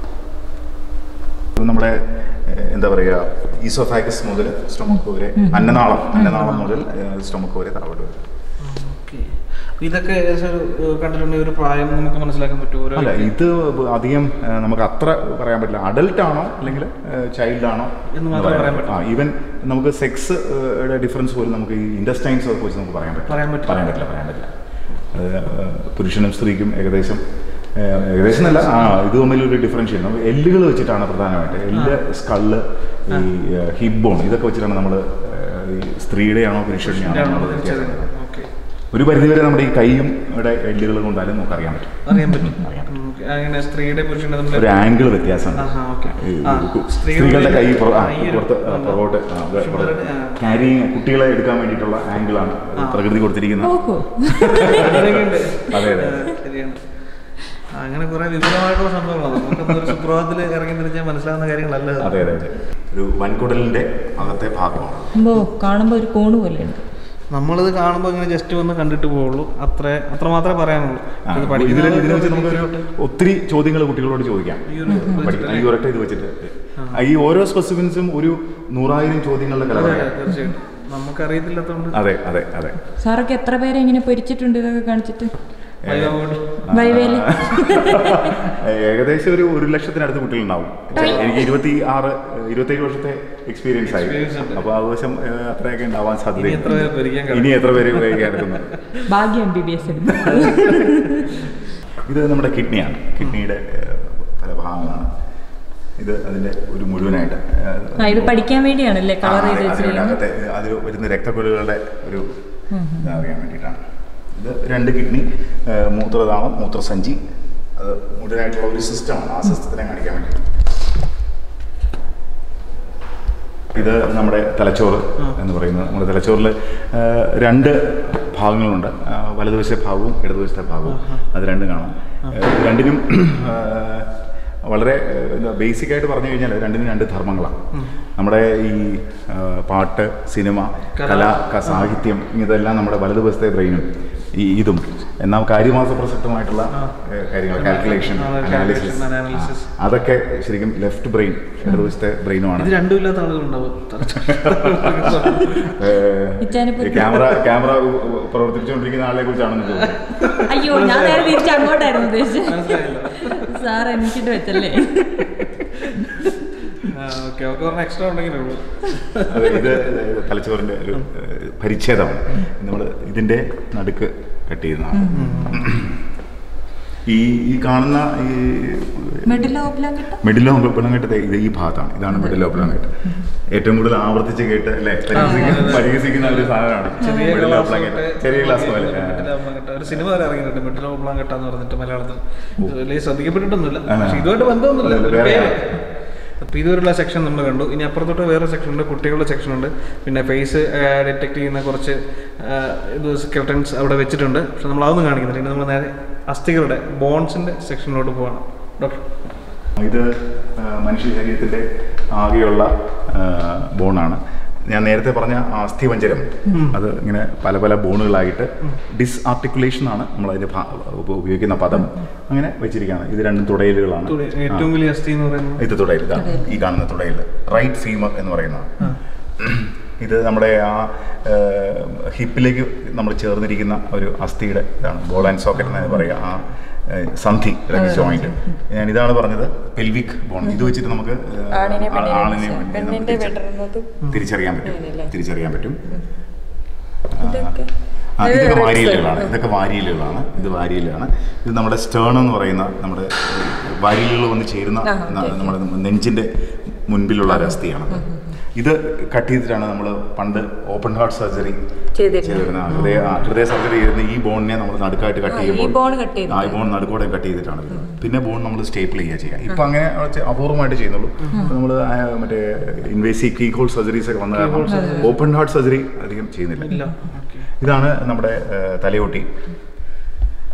ഇത് നമ്മുടെ ഏഹ്, എന്താ പറയുക ഈസോഫാഗസ് മുതൽ സ്റ്റൊമക്ക് വരെ അന്നനാളം അന്നനാളം മുതൽ സ്റ്റൊമക്ക് വരെ താഴോട്ട് വരും ഓക്കെ ഇതൊക്കെ ഏകദേശം ഒരു ഏഹ്, കണ്ടിട്ടുണ്ടെങ്കിൽ ഒരു പ്രായം നമുക്ക് മനസ്സിലാക്കാൻ പറ്റുമോ ഓരോ അല്ല ഇത് അധികം ഏഹ്, നമുക്ക് അത്ര പറയാൻ പറ്റില്ല അഡൽട്ട് ആണോ അല്ലെങ്കിൽ ചൈൽഡ് ആണോ എന്ന് മാത്രമേ പറയാൻ പറ്റൂ. ആ ഈവൻ നമുക്ക് സെക്സ് ഡിഫറൻസ് പോലും നമുക്ക് ഈ ഇൻഡസ്റ്റൈൻസ് ഒക്കെ വെച്ച് നമുക്ക് പറയാൻ പറ്റില്ല പറയാൻ പറ്റില്ല. പറയാൻ പറ്റില്ല പറയാൻ പറ്റില്ല അത് ഏഹ്, പുരുഷനും സ്ത്രീക്കും ഏകദേശം ഏഹ്, ഏകദേശം എന്നല്ല ആ ഇത് തമ്മിൽ ഒരു ഡിഫറൻഷ്യൽ നമ്മൾ എല്ലുകൾ വെച്ചിട്ടാണ് പ്രധാനമായിട്ട് എല്ല് സ്കള്ള് ഈ ഹിപ്പ് ബോൺ ഇതൊക്കെ വെച്ചിട്ടാണ് നമ്മൾ ഈ സ്ത്രീയുടെയാണോ പുരുഷൻ്റെയാണോ എന്നുള്ളത് വ്യത്യാസം ഓക്കെ ഒരു പരിധിവരെ നമ്മുടെ ഈ കൈയും ഇവിടെ എല്ലുകൾ കൊണ്ടാലും നമുക്ക് അറിയാൻ പറ്റും അറിയാൻ പറ്റും ഉം, okay. അങ്ങനെ സ്ത്രീയുടെ പുരുഷന്റെ തമ്മിൽ ഒരു ആംഗിൾ വ്യത്യാസമുണ്ട് ആഹാ, okay. ഈ ആ, കു- സ്ത്രീകളുടെ സ്ത്രീകളുടെ കൈ പുറ- ആ, ആ, ഈ ഒരു പുറത്ത് ആ, ഉണ്ട്. പുറകോട്ട് പുരുഷന്മാരുടെ, ആ. ക്യാരിങ് കുട്ടികളെ എടുക്കാൻ വേണ്ടിയിട്ടുള്ള ആംഗിളാണ് ആ. പ്രകൃതി കൊടുത്തിരിക്കുന്നത് ഓഹോ അങ്ങനെയൊക്കെയുണ്ട്. അതെ, അതെ. ആ, ശരിയാണ് ആ, അങ്ങനെ കുറെ വിപുലമായിട്ടുള്ള സംഭവങ്ങളാണ് നമുക്കൊന്നും ഒരു സുപ്രഭാതത്തിൽ ഇറങ്ങി തിരിച്ചാൽ മനസ്സിലാവുന്ന കാര്യങ്ങളല്ല ഇത്. അതെ അതെ അതെ ഒരു വൻകുടലിന്റെ അകത്തെ ഭാഗമാണ് അമ്പോ കാണുമ്പോ ഒരു കോണ് പോലെയുണ്ട് നമ്മളിത് കാണുമ്പോൾ ഇങ്ങനെ ജസ്റ്റ് ഒന്ന് കണ്ടിട്ട് പോവുള്ളൂ അത്ര അത്ര മാത്രമേ പറയാനുള്ളൂ ആ, ഇത് ഇതിൽ പഠിക്കുന്ന ഇതിനെ വെച്ച് നമുക്കൊരു ഒത്തിരി ചോദ്യങ്ങൾ കുട്ടികളോട് ചോദിക്കാം ഈ ഒരു ഇത് പഠി- വെച്ചിട്ട് ഈ ഒരൊറ്റ ഇത് വെച്ചിട്ട് ആ, ഈ ഓരോ സ്പെസിഫിൻസും ഒരു നൂറായിരം ചോദ്യങ്ങളുടെ അതെ, കലവറയാണ് തീർച്ചയായിട്ടും നമുക്കറിയത്തില്ലാത്തതുകൊണ്ട് അതെ അതെ അതെ സാറൊക്കെ എത്ര പേരെ ഇങ്ങനെ പൊരിച്ചിട്ടുണ്ട് ഇതൊക്കെ കാണിച്ചിട്ട് വൈകോട്ട് വൈവേലി ഏകദേശം ഒരു ഒരു ലക്ഷത്തിനടുത്ത് കുട്ടികളുണ്ടാവും എനിക്ക് ഇരുപത്തി ആറ് ഇരുപത്തേഴ് വർഷത്തെ എക്സ്പീരിയൻസ് ആയി Experience ഉണ്ട്. അപ്പോൾ ആവശ്യം ഏഹ്, അത്രയൊക്കെ ഉണ്ടാവാൻ ഇനി എത്ര പേര് ഭരിക്കാൻ സാധ്യത ഇനി എത്ര പേര് ഉപയോഗിക്കാൻ എടുക്കുന്നു ഭാഗ്യം എം ബി ബി എസ് ഇത് നമ്മുടെ കിഡ്നിയാണ് കിഡ്നിയുടെ ഏഹ്, പല ഭാഗങ്ങളാണ് ഇത് അതിന്റെ ഒരു മുഴുവനായിട്ട് ഏഹ്, ആ ഇത് പഠിക്കാൻ വേണ്ടിയാണല്ലേ ആ, കളർ അതെ, ചെയ്ത് വെച്ചിരിക്കുന്നത് അതിനകത്തെ അതിൽ വരുന്ന രക്തക്കുഴലുകളുടെ ഒരു ഇതറിയാൻ വേണ്ടിയിട്ടാണ് ഇത് രണ്ട് കിഡ്നി ഏഹ്, മൂത്രദാനം മൂത്രസഞ്ചി അത് മുഴുവനായിട്ടുള്ള ഒരു സിസ്റ്റമാണ് ആ സിസ്റ്റത്തിനെ കാണിക്കാൻ വേണ്ടി ഇത് നമ്മുടെ തലച്ചോറ് എന്ന് പറയുന്നത് നമ്മുടെ തലച്ചോറിൽ ഏഹ്, രണ്ട് ഭാഗങ്ങളുണ്ട് ആ, വലതുവശത്തെ ഭാഗവും ഇടതുവശത്തെ ഭാഗവും അത് രണ്ടും കാണാം ഏഹ്, രണ്ടിനും ഏഹ്, വളരെ ഏഹ്, എന്താ ബേസിക് ആയിട്ട് പറഞ്ഞു കഴിഞ്ഞാൽ രണ്ടിനും രണ്ട് ധർമ്മങ്ങളാണ് നമ്മുടെ ഈ ആ, പാട്ട് സിനിമ കല. കല ക- സാഹിത്യം ഇതെല്ലാം നമ്മുടെ വലതുവശത്തെ ബ്രെയിനും ഈ ഇതും എന്നാൽ കാര്യമാസ പ്രസക്തമായിട്ടുള്ള ഏഹ്, കാര്യങ്ങൾ കാൽക്കുലേഷൻ ആ, അനാലിസിസ് calculation, analysis. അതൊക്കെ ശരിക്കും ലെഫ്റ്റ് ബ്രെയിൻ ഇടതുവശത്തെ ബ്രെയിനുമാണ് ഇത് രണ്ടും ഇല്ലാത്ത ആളുകളുണ്ടാവും ഇച്ചാനെ ഏഹ്, പറ്റി- ക്യാമറ ക്യാമറ പ്രവർത്തിച്ചുകൊണ്ടിരിക്കുന്ന ആളെ കുറിച്ചാണെന്ന് തോന്നുന്നു അയ്യോ ഞാൻ നേരെ തിരിച്ച് അങ്ങോട്ടായിരുന്നു ഉദ്ദേശിച്ചത് മനസ്സിലായില്ല സാർ എനിക്കിട്ട് വെച്ചല്ലേ ഓക്കെ ഒക്കെ പറഞ്ഞ എക്സ്ട്രാ ഉണ്ടെങ്കിലേ ഉള്ളൂ അതെ ഇത് തലച്ചോറിന്റെ ഒരു ഏഹ്, പരിച്ഛേദമാണ് നമ്മൾ ഇതിന്റെ നടുക്ക് കട്ട് ചെയ്യുന്നതാണ് ഈ ഈ കാണുന്ന ഈ മെഡിലോ ഓബ്ലാങ്കട്ട മിഡിലോ പിളങ്കട്ടത്തെ ഇത് ഈ ഭാഗത്താണ് ഇതാണ് മിഡിലോ പിളങ്കട്ട് ഏറ്റവും കൂടുതൽ ആവർത്തിച്ച് കേട്ട് അല്ലെ പരിഹസിക്കുന്ന പരിഹസിക്കുന്ന ഒരു സാധനമാണ് ചെറിയ മിഡിലോ ഗ്ലാസ് പിളങ്കട്ട് തൊട്ട് ചെറിയ ഗ്ലാസ് പോലെ മിഡിൽ ഓബ്ലാങ്കട്ട. ഒരു സിനിമ വരെ ഇറങ്ങിയിട്ടുണ്ട് മിഡിൽ ഓബ്ലാങ്കട്ട എന്ന് പറഞ്ഞിട്ട് മലയാളത്തിൽ വലിയ ശ്രദ്ധിക്കപ്പെട്ടിട്ടൊന്നുമില്ല ആ. പക്ഷെ ഇതുമായിട്ട് ബന്ധമൊന്നുമില്ല ഒരു വേറെ പേര്. അപ്പൊ ഇതുവരെയുള്ള സെക്ഷൻ നമ്മൾ കണ്ടു ഇനി അപ്പുറത്തോട്ട് വേറെ സെക്ഷൻ ഉണ്ട് കുട്ടികളുടെ സെക്ഷൻ ഉണ്ട് പിന്നെ ഫേസ് ഡിറ്റക്ട് ചെയ്യുന്ന കുറച്ച് ആ, ഇത് സ്കെൽട്ടൻസ് അവിടെ വെച്ചിട്ടുണ്ട് പക്ഷെ നമ്മൾ അതൊന്നും കാണിക്കുന്നില്ല ഇനി നമ്മൾ നേരെ അസ്ഥികളുടെ ബോൺസിന്റെ സെക്ഷനിലോട്ട് പോവാണ് ഡോക്ടർ ഇത് ആ, മനുഷ്യ ശരീരത്തിന്റെ ആകെയുള്ള ആ, ബോണാണ് ഞാൻ നേരത്തെ പറഞ്ഞ ആ അസ്ഥിപഞ്ചരം അത് ഇങ്ങനെ പല പല ബോണുകളായിട്ട് ഡിസ് ആർട്ടിക്കുലേഷൻ ആണ് നമ്മൾ അതിന്റെ ഉപയോഗിക്കുന്ന പദം അങ്ങനെ വെച്ചിരിക്കുകയാണ് ഇത് രണ്ടും തുടയലുകളാണ് തുട- ഏറ്റവും വലിയ അസ്ഥി എന്ന് പറയുന്നത് ഇത് തുടയിൽ ഇതാണ് ഈ കാണുന്ന തുടയിൽ റൈറ്റ് ഫീമർ എന്ന് പറയുന്നതാണ് ഇത് നമ്മുടെ ആ ഹിപ്പിലേക്ക് നമ്മൾ ചേർന്നിരിക്കുന്ന ഒരു അസ്ഥിയുടെ ഇതാണ് ബോൾ ആൻഡ് സോക്കറ്റ് എന്ന് പറയുക ആ ഏഹ്, സന്ധി അല്ലെങ്കിൽ ജോയിന്റ് ഞാൻ ഇതാണ് പറഞ്ഞത് പെൽവിക് ബോൺ ഇത് വെച്ചിട്ട് നമുക്ക് ഏഹ്, ആണിനെ ആ- പെണ്ണിനെ ആണിനെ തിരിച്ച- പെണ്ണിനെ പെണ്ണിന്റെ നമുക്ക് തിരിച്ച- വെട്ടറുന്നതും തിരിച്ചറിയാൻ പറ്റും അങ്ങനെയല്ലേ? തിരിച്ചറിയാൻ പറ്റും ഇതൊക്കെ ആ, ഇത് ഇതൊക്കെ red വാരിയലുകളാണ് side. ഇതൊക്കെ വാരിയലുകളാണ് ഇത് വാരിയലാണ് ഇത് നമ്മുടെ സ്റ്റേൺ എന്ന് പറയുന്ന നമ്മുടെ വാരിയലുകൾ വന്ന് ചേരുന്ന ആ, ന- okay. നമ്മുടെ നെഞ്ചിന്റെ മുൻപിലുള്ള ഒരു അസ്ഥിയാണ് ഇത് കട്ട് ചെയ്തിട്ടാണ് നമ്മൾ പണ്ട് ഓപ്പൺ ഹാർട്ട് സർജറി ചെയ്തിരുന്നത്. ചെയ്തിരുന്നത് ആ, ഹൃദയ ആ, ഹൃദയ സർജറി ചെയ്യുന്ന ഈ ബോണിനെ നമ്മൾ നടുക്കായിട്ട് കട്ട് ആ, ഈ ചെയ്യുമ്പോൾ bone cut ചെയ്തിട്ട്. ആ, ഈ ബോൺ നടുക്കോടെ കട്ട് ചെയ്തിട്ടാണ് വരുന്നത് പിന്നെ ബോൺ നമ്മൾ സ്റ്റേപ്പിൾ ചെയ്യുക ചെയ്യുക ഇപ്പം അങ്ങനെ ചെ- അപൂർവമായിട്ട് ചെയ്യുന്നുള്ളൂ നമ്മൾ മറ്റേ ഇൻവേസീവ് കീ ഹോൾ സർജറീസ് ഒക്കെ വന്ന കാരണം ഓപ്പൺ ഹാർട്ട് സർജറി അധികം ചെയ്യുന്നില്ല ഇല്ല ഓക്കെ ഇതാണ് നമ്മുടെ ഏഹ്, തലയോട്ടി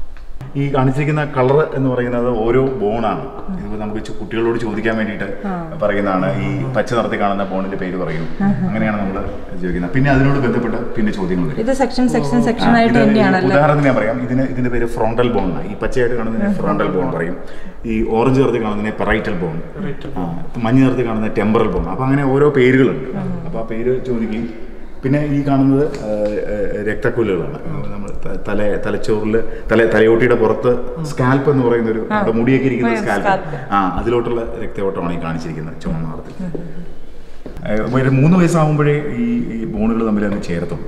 ഈ കാണിച്ചിരിക്കുന്ന കളർ എന്ന് പറയുന്നത് ഓരോ ബോണാണ് ഇത് നമുക്ക് ചു- കുട്ടികളോട് ചോദിക്കാൻ വേണ്ടിയിട്ട് പറയുന്നതാണ് ഈ പച്ച നിറത്തിൽ കാണുന്ന ബോണിന്റെ പേര് പറയും അങ്ങനെയാണ് നമ്മൾ ചോദിക്കുന്നത് പിന്നെ അതിനോട് ബന്ധപ്പെട്ട് പിന്നെ ചോദ്യങ്ങൾ വരും ഇത് സെക്ഷൻ സെക്ഷൻ സെക്ഷൻ ആ, ആയിട്ട് ഇത് തന്നെയാണല്ലോ ഉദാഹരണത്തിന് ഞാൻ പറയാം ഇതിന് ഇതിന്റെ പേര് ഫ്രോണ്ടൽ ബോൺ ഈ പച്ചയായിട്ട് കാണുന്നതിനെ ഫ്രോണ്ടൽ ബോൺ പറയും ഈ ഓറഞ്ച് നിറത്തിൽ കാണുന്നതിനെ പെറൈറ്റൽ ബോൺ ആ, മഞ്ഞ നിറത്തിൽ കാണുന്ന ടെമ്പറൽ ബോൺ അപ്പൊ അങ്ങനെ ഓരോ പേരുകളുണ്ട് അപ്പൊ ആ പേര് ചോദിക്കുകയും പിന്നെ ഈ കാണുന്നത് ആ, ആ, രക്തക്കുല്ലുകളാണ് നമ്മൾ ത- തല തലച്ചോറിൽ തല തലയോട്ടിയുടെ പുറത്ത് സ്കാൽപ്പ് എന്ന് പറയുന്ന ഒരു നമ്മുടെ മുടിയൊക്കെ ഇരിക്കുന്ന സ്കാൽപ്പ് ആ അതിലോട്ടുള്ള രക്തയോട്ടമാണ് ഈ കാണിച്ചിരിക്കുന്നത് ചുവന്ന നിറത്തിൽ ഏഹ് ഒരു മൂന്ന് വയസ്സാകുമ്പോഴേ ഈ ഈ ബോണുകൾ തമ്മിൽ അങ്ങ് ചേർത്തും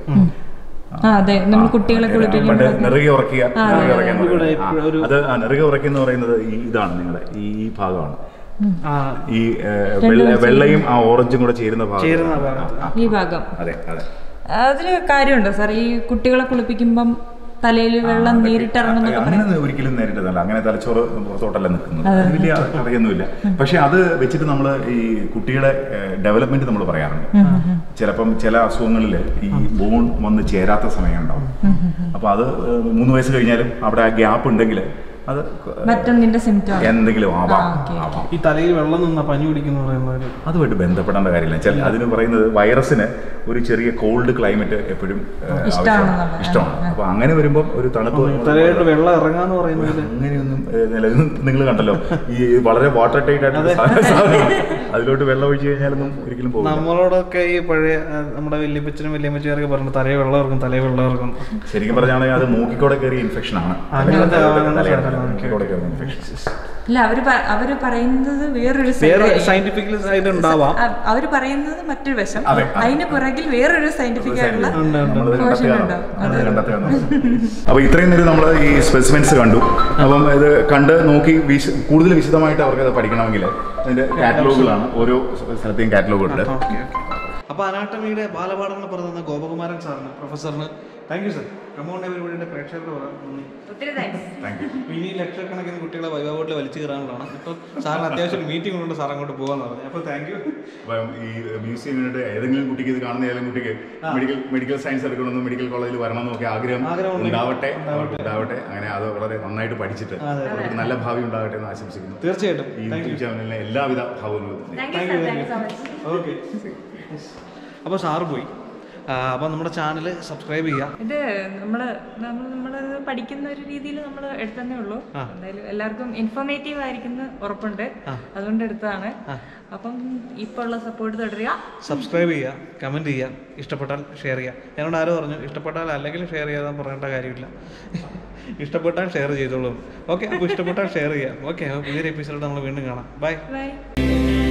ആ അതെ നമ്മൾ കുട്ടികളെ കുളിപ്പിക്കുമ്പോൾ നിറകെ ഉറക്കുക നിറകെ ഉറക്കുക എന്ന് ഇവിടെ പറയുന്നത്. ആ, ഒരു- അത് ആ നിറകെ ഉറക്കുക എന്ന് പറയുന്നത് ഈ ഇതാണ് നിങ്ങളുടെ ഈ ഈ ഭാഗമാണ് ആ ഈ ഏഹ്, വെള്ള- വെള്ളയും ആ ഓറഞ്ചും കൂടെ ചേരുന്ന ഭാഗം ചേരുന്ന ആ, ഭാഗത്ത്. ആ, ഈ ഭാഗം അതെ അതെ അതിന് കാര്യമുണ്ടോ സാർ ഈ കുട്ടികളെ കുളിപ്പിക്കുമ്പം തലയിൽ വെള്ളം നേരിട്ടിറങ്ങുന്നൊക്കെ അങ്ങനെ ഒന്നും ഒരിക്കലും നേരിട്ടതല്ല അങ്ങനെ തലച്ചോറ് പുറത്തോട്ടല്ല നിൽക്കുന്നത് അത് വലിയ കഥയൊന്നുമില്ല പക്ഷെ അത് വെച്ചിട്ട് നമ്മൾ ഈ കുട്ടിയുടെ ഡെവലപ്മെന്റ് നമ്മൾ പറയാറുണ്ട് ചിലപ്പം ചില അസുഖങ്ങളിൽ ഈ ബോൺ വന്ന് ചേരാത്ത സമയം ഉണ്ടാവും അപ്പൊ അത് ഏഹ്, മൂന്ന് വയസ്സ് കഴിഞ്ഞാലും അവിടെ ആ ഗ്യാപ്പ് ഉണ്ടെങ്കിൽ അത് മറ്റൊന്നിന്റെ സിംറ്റം എന്തെങ്കിലും ആവാം ആ, ഓക്കേ, ആവാം ഈ തലയിൽ വെള്ളം നിന്ന പനി പിടിക്കുന്ന പറയുന്ന ഒരു അതുമായിട്ട് ബന്ധപ്പെടേണ്ട കാര്യമില്ല ചില അതിന് പറയുന്നത് വൈറസിന് ഒരു ചെറിയ കോൾഡ് ക്ലൈമറ്റ് എപ്പോഴും ഏഹ്, ഇഷ്ടമാണ് ആവശ്യമാണ്. നമ്മൾ. ഇഷ്ടമാണ് അപ്പൊ അങ്ങനെ വരുമ്പോൾ ഒരു തണുപ്പ് തലയായിട്ട് വെള്ളം ഇറങ്ങാന്ന് പറയുന്നത് അങ്ങനെയൊന്നും നിങ്ങൾ കണ്ടല്ലോ ഈ വളരെ വാട്ടർ ടൈറ്റ് ആയിട്ട് സാധനം അതിലോട്ട് വെള്ളം ഒഴിച്ചു കഴിഞ്ഞാലൊന്നും ഒരിക്കലും പോകില്ല നമ്മളോടൊക്കെ ഈ പഴയ ആ, നമ്മുടെ വല്യപ്പച്ചനും വല്യമ്മച്ചിയാരൊക്കെ പറഞ്ഞു തലയിൽ വെള്ളം ഇറക്കും തലയിൽ വെള്ളം ഇറക്കും ശരിക്കും പറഞ്ഞാണെങ്കിൽ അത് മൂക്കിക്കൂടെ കയറിയ ഇൻഫെക്ഷൻ ആണ് അങ്ങനത്തെ തലയുടെ- ആ, തലയുടെ- ആ, മൂക്കിക്കൂടെ കയറുന്ന ഇൻഫെക്ഷൻ ഇല്ല അവര് പ- അവര് പറയുന്നത് വേറൊരു വേറെ side- സയന്റിഫിക്കലി സൈഡ് ഉണ്ടാവാം അ- അവര് പറയുന്നത് മറ്റൊരു വശം അതെ, അതെ. അതിന് പുറകിൽ വേറൊരു സയന്റിഫിക് ആയിട്ടുള്ള ഉണ്ട്, ഉണ്ട്. നമ്മളത് Portion കണ്ടെത്തുകയാണ്. ഉണ്ടാവും. നമ്മളത് കണ്ടെത്തുകയാണ്. അപ്പൊ ഇത്രയും നേരം നമ്മൾ ഈ സ്പെസിമെൻസ് കണ്ടു അപ്പം ഇത് കണ്ട് നോക്കി വിശ- കൂടുതൽ വിശദമായിട്ട് അവർക്ക് അത് പഠിക്കണമെങ്കിൽ അതിന്റെ കാറ്റലോഗുകളാണ് ഓരോ സ്ഥലത്തെയും കാറ്റലോഗ് ഉണ്ട് ഓക്കെ ഓക്കെ അപ്പോൾ അനാട്ടമിയുടെ ബാലപാഠങ്ങൾ പറഞ്ഞ ഗോപകുമാരൻ സാറിന് പ്രൊഫസറിന് താങ്ക് യു സർ കമോണ്ട് എവരിബഡിയുടെ പ്രേക്ഷകരുടെ പറയാം നന്ദി ഒത്തിരി താങ്ക്സ് താങ്ക് യു അപ്പോൾ ഇനി ലക്ഷക്കണക്കിന് കുട്ടികളെ വൈവാ ബോട്ടിൽ വലിച്ചു കയറാനുള്ളതാണ് ഇപ്പോൾ സാറിന് അത്യാവശ്യം ഒരു മീറ്റിംഗ് കൊണ്ട് സാർ അങ്ങോട്ട് പോകാന്ന് പറഞ്ഞു അപ്പോൾ താങ്ക് യു അപ്പം ഈ മ്യൂസിയം യൂണിറ്റ് ഏതെങ്കിലും കുട്ടിക്ക് ഇത് കാണുന്ന ഏതെങ്കിലും കുട്ടിക്ക് മെഡിക്കൽ മെഡിക്കൽ സയൻസ് എടുക്കണമെന്നും മെഡിക്കൽ കോളേജിൽ വരണമെന്നും ഒക്കെ ആഗ്രഹം ആഗ്രഹം ഉണ്ടെങ്കിൽ ഉണ്ടാവട്ടെ ഉണ്ടാവട്ടെ അങ്ങനെ അത് വളരെ നന്നായിട്ട് പഠിച്ചിട്ട് അവർക്ക് നല്ല ഭാവി ഉണ്ടാകട്ടെ എന്ന് ആശംസിക്കുന്നു തീർച്ചയായിട്ടും ഈ താങ്ക് യു യൂട്യൂബ് ചാനലിലെ എല്ലാവിധ ഭാവങ്ങളും thank you sir thank you so much okay അപ്പോൾ സാറ് പോയി അപ്പോൾ നമ്മുടെ ചാനൽ സബ്സ്ക്രൈബ് ചെയ്യുക ഇത് നമ്മള് നമ്മൾ നമ്മളത് പഠിക്കുന്ന ഒരു രീതിയിൽ നമ്മൾ എടുത്തതേ ഉള്ളൂ എന്തായാലും എല്ലാവർക്കും ഇൻഫോർമേറ്റീവ് ആയിരിക്കുന്ന ഉറപ്പുണ്ട് അതുകൊണ്ട് എടുത്തതാണ് അപ്പം ഇപ്പൊ ഉള്ള സപ്പോർട്ട് തുടരുക സബ്സ്ക്രൈബ് ചെയ്യുക കമൻറ്റ് ചെയ്യുക ഇഷ്ടപ്പെട്ടാൽ ഷെയർ ചെയ്യുക എന്നോട് ആരോ പറഞ്ഞു ഇഷ്ടപ്പെട്ടാൽ അല്ലെങ്കിൽ ഷെയർ ചെയ്യാതെ പറയേണ്ട കാര്യമില്ല ഇഷ്ടപ്പെട്ടാൽ ഷെയർ ചെയ്തോളൂ ഓക്കെ അപ്പോൾ ഇഷ്ടപ്പെട്ടാൽ ഷെയർ ചെയ്യാം ഓക്കെ അപ്പോൾ പുതിയൊരു എപ്പിസോഡ് നമ്മൾ വീണ്ടും കാണാം ബൈ ബൈ